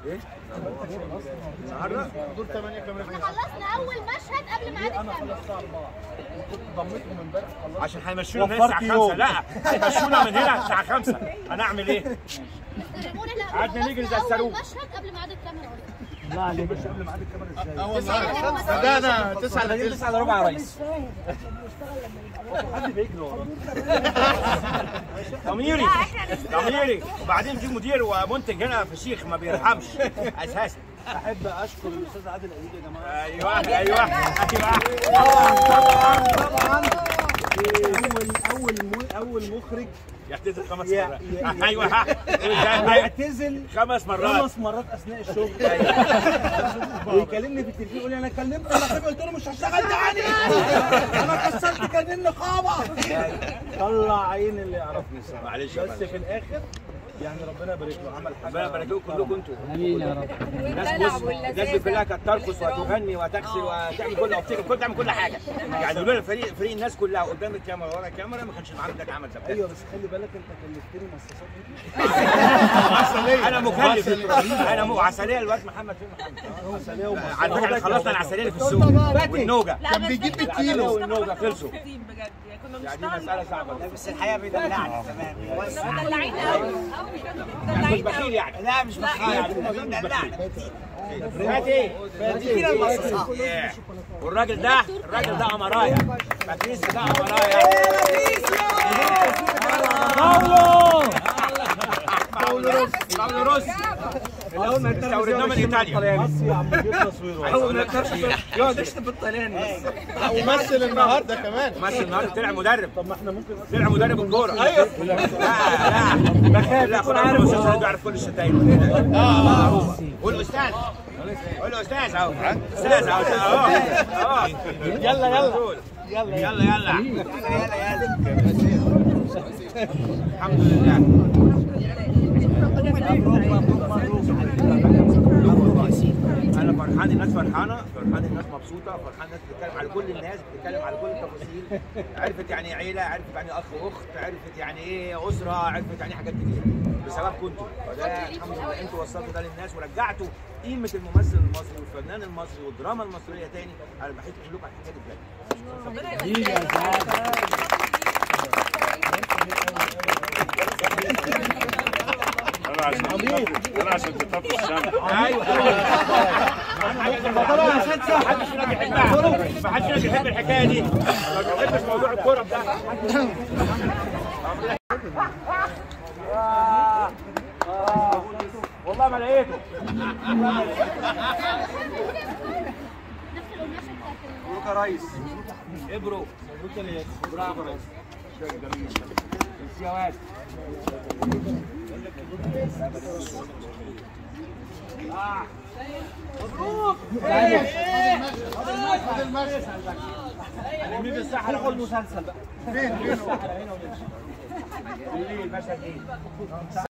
ايه؟ النهارده؟ دور 8 كاميرا احنا خلصنا اول مشهد قبل ميعاد انا الكاميرا خلصتها اربعه وكنت ضمتهم امبارح خلصت عشان هيمشونا من هنا الساعه 5 لا هيمشونا من هنا الساعه 5 هنعمل ايه؟ استلمونا لا قعدنا نجري زي خلصنا الصاروخ. اول مشهد قبل ميعاد الكاميرا لا عليك مش قبل ميعاد الكاميرا ازاي؟ اول تسعة مره بدأنا 9 ل 9 على ربع يا ريس حد بيجري ورا ضميري ضميري وبعدين في مدير ومنتج هنا في شيخ ما بيرحمش اساسا احب اشكر الاستاذ عادل ايوب يا جماعه ايوه ايوه ايوه اول اول مو- اول مخرج يعتذر خمس يا- مرات يا- ايوه ها. أيوة. يعتزل خمس مرات خمس مرات اثناء الشغل ويكلمني في التليفون يقول لي انا كلمت النقيب قلت له مش هشتغل تاني انا كسرت كارنيه النقابه طلع عين اللي يعرفني الصراحه معلش يا بس فندم. في الاخر يعني ربنا يبارك له عمل حاجه ربنا يبارك لكم كلكم انتوا الناس بص الناس دي كلها كانت ترقص وتغني وتغسل وتعمل كل وبتعمل كل تعمل كل حاجه يعني دول فريق فريق الناس كلها قدام الكاميرا ورا الكاميرا ما كانش العمل ده اتعمل ده ايوه بس خلي بالك انت كلفتني مصاصات انا مكلف انا م... عسليه الواد محمد فين محمد عسليه ومصاصات على فكره خلصنا العسليه اللي في السوق والنوجه كان بيجيب العسليه بالكيلو والنوجه خلصوا بجد كنا يعني دي مساله صعبه بس الحقيقه بيدلعني كمان مدلعين قوي يعني مش بخيل يعني لا مش بخيل يعني مش بيدلعني فات ايه؟ فينا المصاصات. Yeah. والراجل ده الراجل ده امرايا باتريسيو ده امرايا باولو باولو روس باولو روس الاول ما استوردناه من ايطاليا مصري عم بيجيب تصويره اول ما يقعد يشتم بالطلياني ومثل النهارده كمان ماشي النهارده طلع مدرب طب ما احنا ممكن طلع مدرب الكوره ايوه لا لا لا كل عارف المسلسل بيعرف كل الشتايم اه هو والاستاذ قول له استاذ اهو استاذ اهو اهو اهو يلا يلا يلا يلا يلا الحمد لله انا فرحان الناس فرحانه فرحان الناس مبسوطه فرحان الناس بتتكلم على كل الناس بتتكلم على كل التفاصيل عرفت يعني ايه عيله عرفت يعني ايه اخ واخت عرفت يعني ايه اسره عرفت يعني ايه حاجات كتير بسببكم انتوا فده الحمد لله انتوا وصلتوا ده للناس ورجعتوا قيمه الممثل المصري والفنان المصري والدراما المصريه تاني انا بحس كلكم على الحكايه دي بجد انا عشان انا عشان كتبت الشمس ايوه طبعا عشان ما حدش فينا بيحبها ما حدش فينا بيحب الحكايه دي ما بيحبش موضوع الكوره ده والله ما لقيته نفس القماشه بتاعت ال- مبروك يا ريس ابرو برافو يا ريس يا واد آه. مبروك مين بالساحه خد المسلسل بقى فين فين بالليل مشهد ايه